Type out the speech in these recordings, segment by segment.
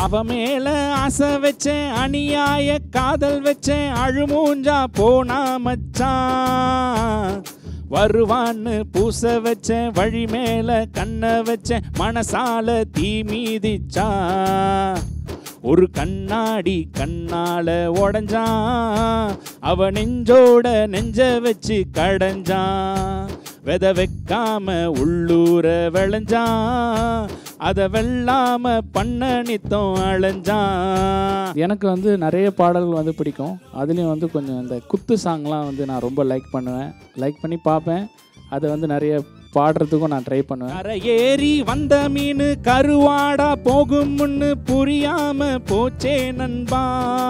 அவ மேல ஆசை வச்சேன் அநியாய காதல் வச்சேன் அழுமூஞ்சா போனா மச்சான் வருவான்னு பூச வச்சேன் வழி மேல கண்ண வச்சேன் மனசால தீ மீதிச்சா ஒரு கண்ணாடி கண்ணால உடஞ்சான் அவ நெஞ்சோட நெஞ்ச வச்சு கடைஞ்சான் வித வைக்காம உள்ளூர விளைஞ்சான் அதை வெல்லாம பண்ண நித்தம் அலைஞ்சான் எனக்கு வந்து நிறைய பாடல்கள் வந்து பிடிக்கும் அதுலேயும் வந்து கொஞ்சம் இந்த குத்து சாங்லாம் வந்து நான் ரொம்ப லைக் பண்ணுவேன் லைக் பண்ணி பார்ப்பேன் அதை வந்து நிறைய பாடுறதுக்கும் நான் ட்ரை பண்ணுவேன் கரை ஏறி வந்த மீன் கருவாடா போகும் முன்னு புரியாம போச்சே நண்பா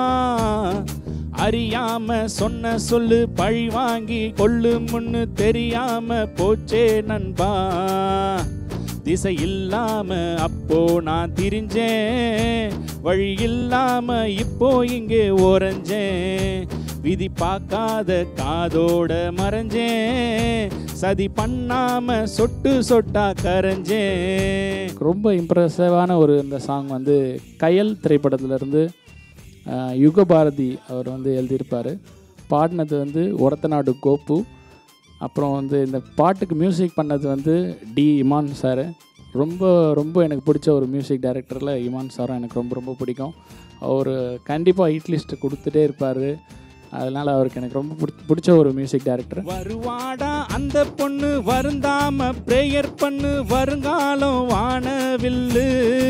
அறியாம சொன்ன சொல்லு பழி வாங்கி கொள்ளு முன்னு தெரியாம போச்சே நண்பா திசை இல்லாம அப்போ நான் திரிஞ்சேன் வழி இல்லாம இப்போ இங்கே ஓரஞ்சேன் விதி பார்க்காத காதோட மறைஞ்சேன் சதி பண்ணாம சொட்டு சொட்டா கரைஞ்சேன் ரொம்ப இம்ப்ரெசிவான ஒரு இந்த சாங் வந்து கயல் திரைப்படத்திலிருந்து அஹ், யுகபாரதி அவர் வந்து எழுதியிருப்பார் பாடினது வந்து ஒரத்தநாடு கோப்பு அப்புறம் வந்து இந்த பாட்டுக்கு மியூசிக் பண்ணது வந்து டி இமான் சார் ரொம்ப ரொம்ப எனக்கு பிடிச்ச ஒரு மியூசிக் டைரக்டரில் இமான் சாரும் எனக்கு ரொம்ப ரொம்ப பிடிக்கும் அவர் கண்டிப்பாக ஹிட் லிஸ்ட்டு கொடுத்துட்டே இருப்பார் அதனால் அவருக்கு எனக்கு ரொம்ப பிடிச்ச- பிடிச்ச ஒரு மியூசிக் டைரக்டர் வருவாடா அந்த பொண்ணு வருந்தாம ப்ரேயர் பண்ணு வருங்காலம் வானவில்லு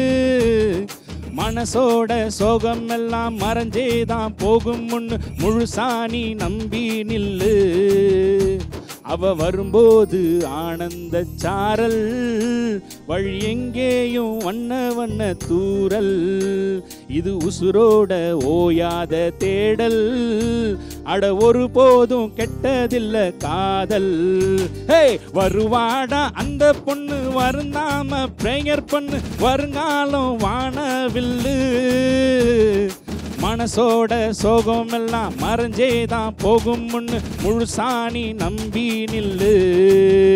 மனசோட சோகம் எல்லாம் மறைஞ்சேதான் போகும் முன்னு முழுசாணி நம்பி நில்லு அவ வரும்போது ஆனந்த சாரல் வழி எங்கேயும் வண்ண வண்ண தூரல் இது உசுரோட ஓயாத தேடல் அட ஒரு போதும் கெட்டதில்ல காதல் ஹே வருவாடா அந்த பொண்ணு வருந்தாம பிரேயர் பண்ணு வருங்காலம் வானவில்லு மனசோட சோகம் எல்லாம் மறைஞ்சேதான் போகும் முன்னு முழுசாணி நம்பி நில்லு